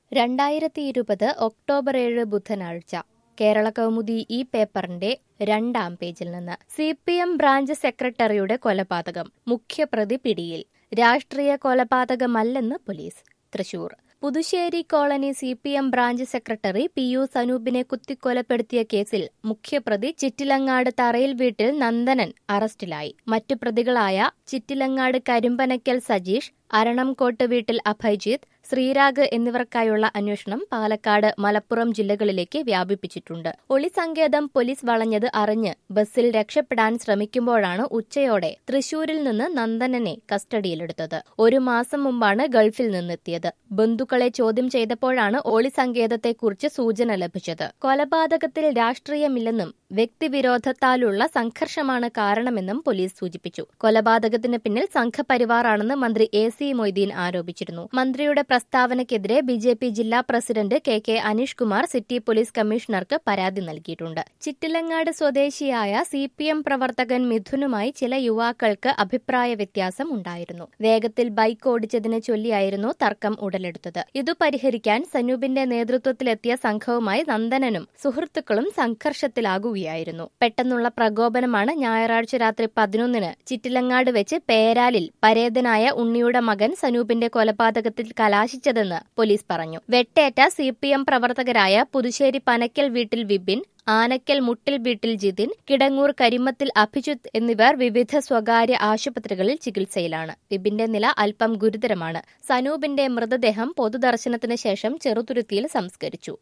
രണ്ടായിരത്തി ഇരുപത് ഒക്ടോബർ ഏഴ് ബുധനാഴ്ച കേരള കൗമുദി ഈ പേപ്പറിന്റെ രണ്ടാം പേജിൽ നിന്ന് സി പി എം ബ്രാഞ്ച് സെക്രട്ടറിയുടെ കൊലപാതകം മുഖ്യപ്രതി പിടിയിൽ രാഷ്ട്രീയ കൊലപാതകമല്ലെന്ന് police Thrissur Puthussery colony C P M branch secretary P U സനൂപിനെ കുത്തിക്കൊലപ്പെടുത്തിയ കേസിൽ മുഖ്യപ്രതി ചിറ്റിലങ്ങാട് തറയിൽ വീട്ടിൽ നന്ദനൻ അറസ്റ്റിലായി മറ്റു പ്രതികളായ ചിറ്റിലങ്ങാട് കരിമ്പനക്കൽ സജീഷ് അരണംകോട്ട് വീട്ടിൽ അഭയ്ജിത്ത് ശ്രീരാഗ് എന്നിവർക്കായുള്ള അന്വേഷണം പാലക്കാട് മലപ്പുറം ജില്ലകളിലേക്ക് വ്യാപിപ്പിച്ചിട്ടുണ്ട് ഒളിസങ്കേതം പോലീസ് വളഞ്ഞത് അറിഞ്ഞ് ബസ്സിൽ രക്ഷപ്പെടാൻ ശ്രമിക്കുമ്പോഴാണ് ഉച്ചയോടെ തൃശൂരിൽ നിന്ന് നന്ദനനെ കസ്റ്റഡിയിലെടുത്തത് ഒരു മാസം മുമ്പാണ് ഗൾഫിൽ നിന്നെത്തിയത് ബന്ധുക്കളെ ചോദ്യം ചെയ്തപ്പോഴാണ് ഒളിസങ്കേതത്തെക്കുറിച്ച് സൂചന ലഭിച്ചത് കൊലപാതകത്തിൽ രാഷ്ട്രീയമില്ലെന്നും വ്യക്തിവിരോധത്താലുള്ള സംഘർഷമാണ് കാരണമെന്നും പോലീസ് സൂചിപ്പിച്ചു കൊലപാതകത്തിന് പിന്നിൽ സംഘപരിവാറാണെന്ന് മന്ത്രി എ സി മൊയ്തീൻ ആരോപിച്ചിരുന്നു മന്ത്രിയുടെ പ്രസ്താവനയ്ക്കെതിരെ ബി ജെ പി ജില്ലാ president K K Aneesh Kumar city police കമ്മീഷണർക്ക് പരാതി നൽകിയിട്ടുണ്ട് ചിറ്റിലങ്ങാട് സ്വദേശിയായ സി പി എം പ്രവർത്തകൻ മിഥുനുമായി ചില യുവാക്കൾക്ക് അഭിപ്രായ വ്യത്യാസം ഉണ്ടായിരുന്നു വേഗത്തിൽ ബൈക്ക് ഓടിച്ചതിനെ ചൊല്ലിയായിരുന്നു തർക്കം ഉടലെടുത്തത് ഇതു പരിഹരിക്കാൻ സനൂപിന്റെ നേതൃത്വത്തിലെത്തിയ സംഘവുമായി നന്ദനനും സുഹൃത്തുക്കളും സംഘർഷത്തിലാകുകയായിരുന്നു പെട്ടെന്നുള്ള പ്രകോപനമാണ് ഞായറാഴ്ച രാത്രി പതിനൊന്നിന് ചിറ്റിലങ്ങാട് വെച്ച് പേരാലിൽ പരേതനായ ഉണ്ണിയുടെ മകൻ സനൂപിന്റെ കൊലപാതകത്തിൽ കലാശിച്ചതെന്ന് പോലീസ് പറഞ്ഞു വെട്ടേറ്റ സി പി എം പ്രവർത്തകരായ പുതുശ്ശേരി പനക്കൽ വീട്ടിൽ വിപിൻ ആനക്കൽ മുട്ടിൽ വീട്ടിൽ ജിതിൻ കിടങ്ങൂർ കരിമത്തിൽ അഭിജിത്ത് എന്നിവർ വിവിധ സ്വകാര്യ ആശുപത്രികളിൽ ചികിത്സയിലാണ് വിപിന്റെ നില അല്പം ഗുരുതരമാണ് സനൂപിന്റെ മൃതദേഹം പൊതുദർശനത്തിന് ശേഷം ചെറുതുരുത്തിയിൽ സംസ്കരിച്ചു